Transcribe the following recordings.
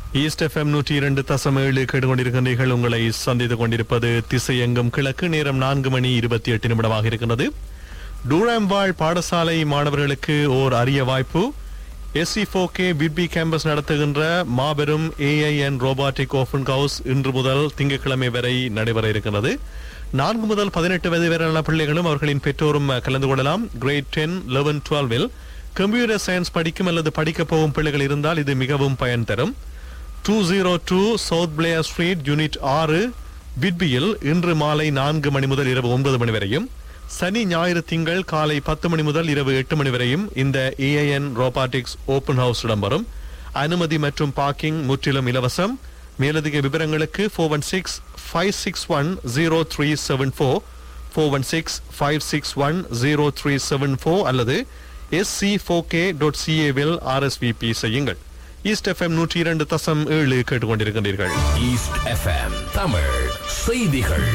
east FM நூற்றி இரண்டு தசம் ஏழு கேட்டுக்கொண்டிருக்கின்றீர்கள் உங்களை சந்தித்துக் கொண்டிருப்பது திசையெங்கும் கிழக்கு நேரம் நான்கு மணி இருபத்தி எட்டு நிமிடமாக இருக்கின்றது டூராம் வாழ் பாடசாலை மாணவர்களுக்கு ஓர் அரிய வாய்ப்பு எஸ்சி கே பிட்பி கேம்பஸ் நடத்துகின்ற மாபெரும் ஏஐஎன் ரோபாட்டிக் ஓபன் ஹவுஸ் இன்று முதல் திங்கட்கிழமை வரை நடைபெற இருக்கிறது நான்கு முதல் பதினெட்டு வயது வரையான பிள்ளைகளும் அவர்களின் பெற்றோரும் கலந்து கொள்ளலாம் கிரேட் டென் லெவன் டுவெல்வில் கம்ப்யூட்டர் சயின்ஸ் படிக்கும் அல்லது படிக்கப் போகும் பிள்ளைகள் இருந்தால் இது மிகவும் பயன் தரும் two zero two South Player Street unit ஆறு பிட்பியில் இன்று மாலை நான்கு மணி முதல் இரவு ஒன்பது மணி வரையும் சனி ஞாயிறு திங்கள் காலை பத்து மணி முதல் இரவு எட்டு மணி வரையும் இந்த ஏஐஎன் ரோபாட்டிக்ஸ் ஓபன் ஹவுஸ் இடம்பெறும் அனுமதி மற்றும் பார்க்கிங் முற்றிலும் இலவசம் மேலதிக விவரங்களுக்கு four one six five six one zero three seven four four one six five six one zero three seven four அல்லது எஸ்சி ஃபோர் கே டாட் சிஏவில் ஆர்எஸ்விபி செய்யுங்கள் ஈஸ்ட் எஃப்எம் நூற்றி இரண்டு தசம் ஏழு கேட்டுக்கொண்டிருக்கின்றீர்கள் ஈஸ்ட் எஃப்எம் தமிழ் செய்திகள்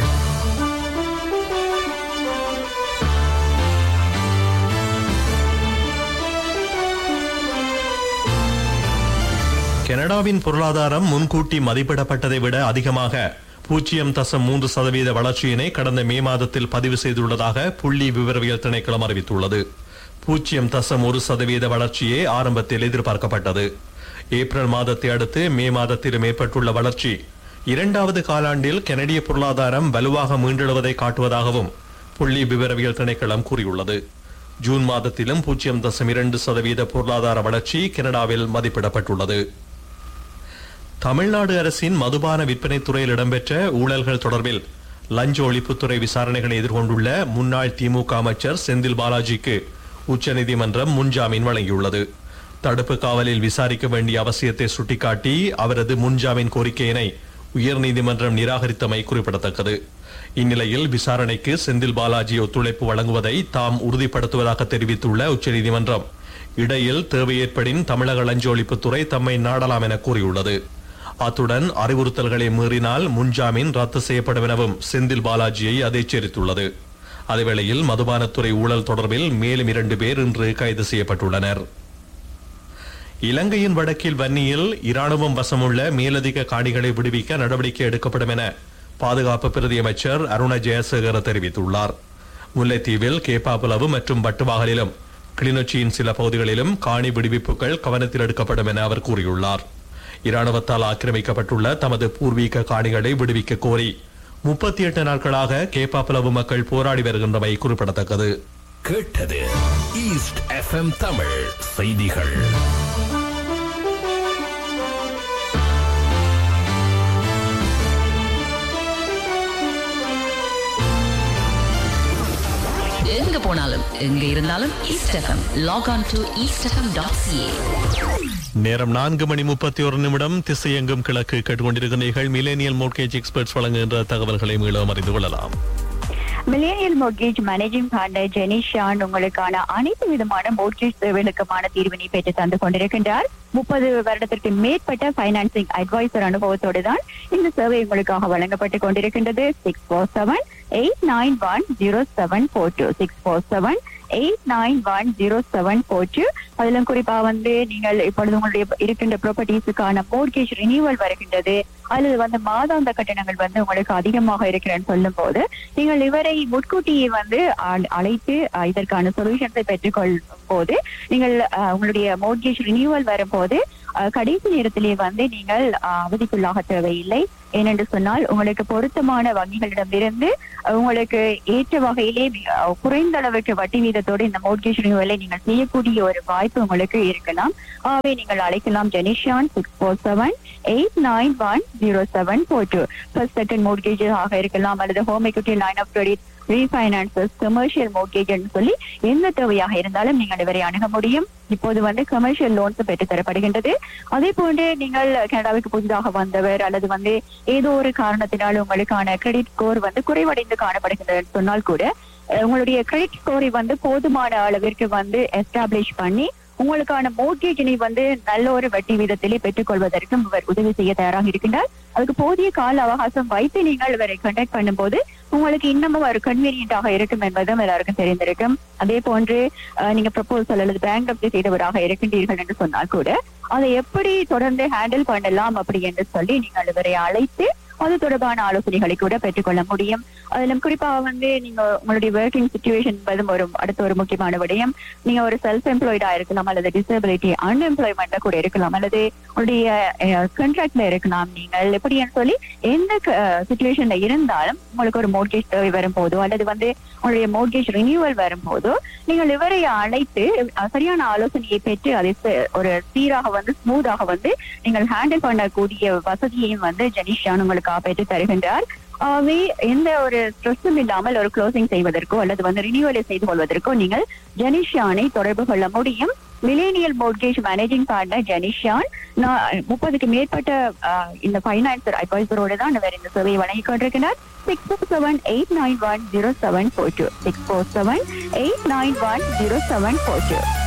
கனடாவின் பொருளாதாரம் முன்கூட்டி மதிப்பிடப்பட்டதை விட அதிகமாக பூஜ்ஜியம் தசம் மூன்று சதவீத வளர்ச்சியினை கடந்த மே மாதத்தில் பதிவு செய்துள்ளதாக புள்ளி விவரவியல் திணைக்களம் அறிவித்துள்ளது பூஜ்ஜியம் தசம் ஒரு சதவீத வளர்ச்சியே ஆரம்பத்தில் எதிர்பார்க்கப்பட்டது ஏப்ரல் மாதத்தை அடுத்து மே மாதத்திலும் ஏற்பட்டுள்ள வளர்ச்சி இரண்டாவது காலாண்டில் கனடிய பொருளாதாரம் வலுவாக மீண்டெழுவதை காட்டுவதாகவும் புள்ளி விவரவியல் திணைக்களம் கூறியுள்ளது ஜூன் மாதத்திலும் பூஜ்ஜியம் தசம் இரண்டு சதவீத பொருளாதார வளர்ச்சி கனடாவில் மதிப்பிடப்பட்டுள்ளது தமிழ்நாடு அரசின் மதுபான விற்பனை துறையில் இடம்பெற்ற ஊழல்கள் தொடர்பில் லஞ்ச ஒழிப்புத்துறை விசாரணைகளை எதிர்கொண்டுள்ள முன்னாள் திமுக அமைச்சர் செந்தில் பாலாஜிக்கு உச்சநீதிமன்றம் முன்ஜாமீன் வழங்கியுள்ளது தடுப்பு காவலில் விசாரிக்க வேண்டிய அவசியத்தை சுட்டிக்காட்டி அவரது முன்ஜாமீன் கோரிக்கையினை உயர்நீதிமன்றம் நிராகரித்தமை குறிப்பிடத்தக்கது இந்நிலையில் விசாரணைக்கு செந்தில் பாலாஜி ஒத்துழைப்பு வழங்குவதை தாம் உறுதிப்படுத்துவதாக தெரிவித்துள்ள உச்சநீதிமன்றம் இடையில் தேவை ஏற்படின் தமிழக லஞ்ச ஒழிப்புத்துறை தம்மை நாடலாம் என கூறியுள்ளது அத்துடன் அறிவுறுத்தல்களை மீறினால் முன்ஜாமீன் ரத்து செய்யப்படும் எனவும் செந்தில் பாலாஜியை அது எச்சரித்துள்ளது அதேவேளையில் மதுபானத்துறை ஊழல் தொடர்பில் மேலும் இரண்டு பேர் இன்று கைது செய்யப்பட்டுள்ளனர் இலங்கையின் வடக்கில் வன்னியில் இராணுவம் வசமுள்ள மேலதிக காணிகளை விடுவிக்க நடவடிக்கை எடுக்கப்படும் என பாதுகாப்பு பிரதி அமைச்சர் அருண ஜெயசேகர தெரிவித்துள்ளார் முல்லைத்தீவில் கேப்பாப்புலவு மற்றும் பட்டுவாகலிலும் கிளிநொச்சியின் சில பகுதிகளிலும் காணி விடுவிப்புகள் கவனத்தில் எடுக்கப்படும் என அவர் கூறியுள்ளார் இராணுவத்தால் ஆக்கிரமிக்கப்பட்டுள்ள தமது பூர்வீக காணிகளை விடுவிக்க கோரி முப்பத்தி எட்டு நாட்களாக கேப்பாப்புலவு மக்கள் போராடி வருகின்றமை குறிப்பிடத்தக்கது கேட்டது ஈஸ்ட் எஃப்எம் தமிழ் செய்திகள் எங்க போனாலும் எங்க இருந்தாலும் East FM log on to East FM dot CA நேரம் நான்கு மணி முப்பத்தி ஒரு நிமிடம் திசையெங்கும் கிழக்கு கேட்டுக்கொண்டிருக்கிறீர்கள் மிலேனியல் மோட்கேஜ் எக்ஸ்பர்ட்ஸ் வழங்குகின்ற தகவல்களை மீளவும் அறிந்து கொள்ளலாம் millennial mortgage managing partner Jenishan உங்களுக்கான அனைத்து விதமான மோர்கேஜ் சேவைகளுக்குமான தீர்வினை பெற்று தந்து கொண்டிருக்கின்றார் முப்பது வருடத்திற்கு மேற்பட்ட பைனான்சிங் அட்வைசர் அனுபவத்தோடு தான் இந்த சேவை உங்களுக்காக வழங்கப்பட்டு கொண்டிருக்கின்றது six four seven eight nine one zero seven four two six four seven eight nine one zero seven four two அதிலும் குறிப்பா வந்து நீங்கள் இப்பொழுது உங்களுடைய இருக்கின்ற ப்ராப்பர்ட்டிஸுக்கான மோர்கேஜ் ரினியூவல் வருகின்றது அல்லது வந்து மாதாந்த கட்டணங்கள் வந்து உங்களுக்கு அதிகமாக இருக்கிறேன்னு சொல்லும் போது நீங்கள் இவரை முன்கூட்டியே வந்து அ- அழைத்து அ, இதற்கான சொல்யூஷன்ஸை பெற்றுக்கொள்ளும் போது நீங்கள் அ, உங்களுடைய மோர்கேஜ் ரினியூவல் வரும்போது அ, கடைசி நேரத்திலே வந்து நீங்கள் அ, அவதிக்குள்ளாக தேவையில்லை ஏனென்று சொன்னால் உங்களுக்கு பொருத்தமான வங்கிகளிடமிருந்து அ, உங்களுக்கு ஏற்ற வகையிலே மிக, அ, குறைந்த அளவுக்கு வட்டி வீதத்தோடு இந்த மோர்கேஜ் ரினியூவலை நீங்கள் செய்யக்கூடிய ஒரு வாய்ப்பு உங்களுக்கு இருக்கலாம் ஆகவே நீங்கள் அழைக்கலாம் Jenishan six four seven eight nine one zero seven four two first second mortgage ஆக இருக்கலாம் அல்லது home equity line of credit refinances commercial mortgage சொல்லி எந்த தேவையாக இருந்தாலும் நீங்கள் இவரை அணுக முடியும் இப்போது வந்து கமர்ஷியல் லோன்ஸ் பெற்று தரப்படுகின்றது அதே போன்று நீங்கள் கனடாவுக்கு புதிதாக வந்தவர் அல்லது வந்து ஏதோ ஒரு காரணத்தினால் உங்களுக்கான கிரெடிட் ஸ்கோர் வந்து குறைவடைந்து காணப்படுகின்றது சொன்னால் கூட அஹ், உங்களுடைய கிரெடிட் ஸ்கோரை வந்து போதுமான அளவிற்கு வந்து எஸ்டாப்ளிஷ் பண்ணி உங்களுக்கான மோட்கேஜினை வந்து நல்ல ஒரு வட்டி வீதத்திலே பெற்றுக்கொள்வதற்கும் இவர் உதவி செய்ய தயாராக இருக்கின்றார் அதுக்கு போதிய கால அவகாசம் வைத்து நீங்கள் இவரை கண்டக்ட் பண்ணும்போது உங்களுக்கு இன்னமும் ஒரு கன்வீனியன்டாக இருக்கும் என்பதும் எல்லாருக்கும் தெரிந்திருக்கும் அதே போன்று அஹ், நீங்க ப்ரப்போசல் அல்லது பேங்க் செய்தவராக இருக்கின்றீர்கள் என்று சொன்னால் கூட அதை எப்படி தொடர்ந்து ஹேண்டில் பண்ணலாம் அப்படி என்று சொல்லி நீங்கள் இவரை அழைத்து அது தொடர்பான ஆலோசனைகளை கூட பெற்றுக்கொள்ள முடியும் அதிலும் குறிப்பாக வந்து நீங்க உங்களுடைய ஒர்க்கிங் சுச்சுவேஷன் என்பதும் ஒரு அடுத்த ஒரு முக்கியமான விடயம் நீங்க ஒரு செல்ஃப் எம்ப்ளாய்டா இருக்கலாம் அல்லது டிசபிலிட்டி அன்எம்ப்ளாய்மெண்ட்ல கூட இருக்கலாம் அல்லது உங்களுடைய கான்ட்ராக்ட்ல இருக்கலாம் நீங்கள் எப்படின்னு சொல்லி எந்த சுச்சுவேஷன்ல இருந்தாலும் உங்களுக்கு ஒரு மோட்கேஜ் தேவை வரும்போதோ அல்லது வந்து உங்களுடைய மோட்கேஜ் ரினியூவல் வரும்போதோ நீங்கள் இவரை அழைத்து அஹ், சரியான ஆலோசனையை பெற்று அதை ச- ஒரு சீராக வந்து ஸ்மூத்தாக வந்து நீங்கள் ஹேண்டில் பண்ணக்கூடிய வசதியையும் வந்து ஜெனிஷான் உங்களுக்கு பெற்று தருகின்றார் ஆகவே எந்த ஒரு ஸ்ட்ரெஸ்ஸும் இல்லாமல் ஒரு க்ளோசிங் செய்வதற்கோ அல்லது வந்து ரினியூவலை செய்து கொள்வதற்கோ நீங்கள் ஜெனிஷானை தொடர்பு கொள்ள முடியும் millennial mortgage managing partner Jenishan நான் முப்பதுக்கு மேற்பட்ட ஆஹ், இந்த ஃபைனான்சர் அட்வைசரோடு தான் இவர் இந்த சேவையை வழங்கிக் கொண்டிருக்கிறார் six four seven eight nine one zero seven four two six four seven eight nine one zero seven four two